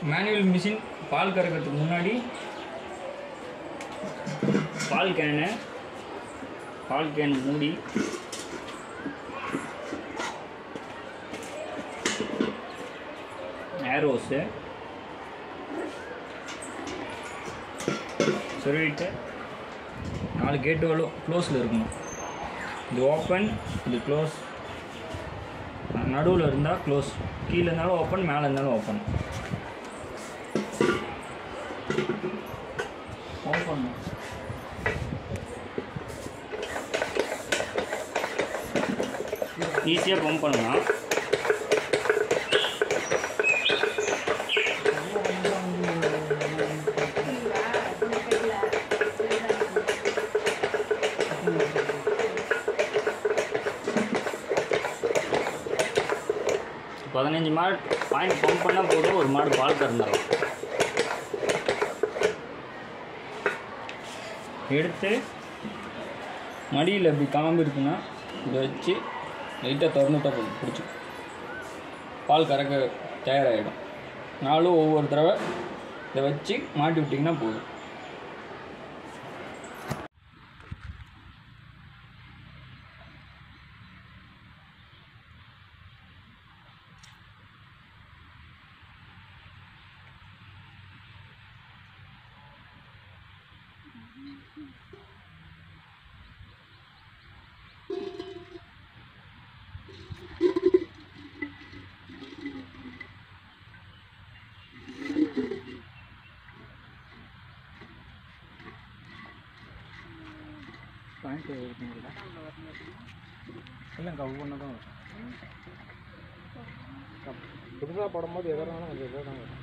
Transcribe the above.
manual machine பால் கறக்கிறதுக்கு முன்னாடி பால் can ball can மூடி ஏரோஸு சொல்லிட்டு நாலு கேட்டு வரும் க்ளோஸில் இருக்கணும் இது ஓப்பன் இது க்ளோஸ் நடுவில் இருந்தால் க்ளோஸ் கீழே இருந்தாலும் ஓப்பன் மேலே இருந்தாலும் ஓப்பன் ஓப்பன் ஈஸியாக பம்ப் பண்ணலாம் பதினஞ்சு மாடு பாயிண்ட் பம்ப் பண்ணால் போதும் ஒரு மாடு பால் கறந்துடலாம் எடுத்து மடியில் இப்படி காம்பு இருக்குன்னா இதை வச்சு லைட்டாக திறந்துட்டா போதும் பிடிச்சி பால் கறக்க தயாராகிடும் நாளும் ஒவ்வொரு தடவை இதை வச்சு மாட்டி விட்டிங்கன்னா போதும் பாயிண்ட் இருக்குங்களா இல்லைங்க ஒவ்வொன்று தான் புதுசாக போடும்போது எதாவது கொஞ்சம் இதாக தான் வரும்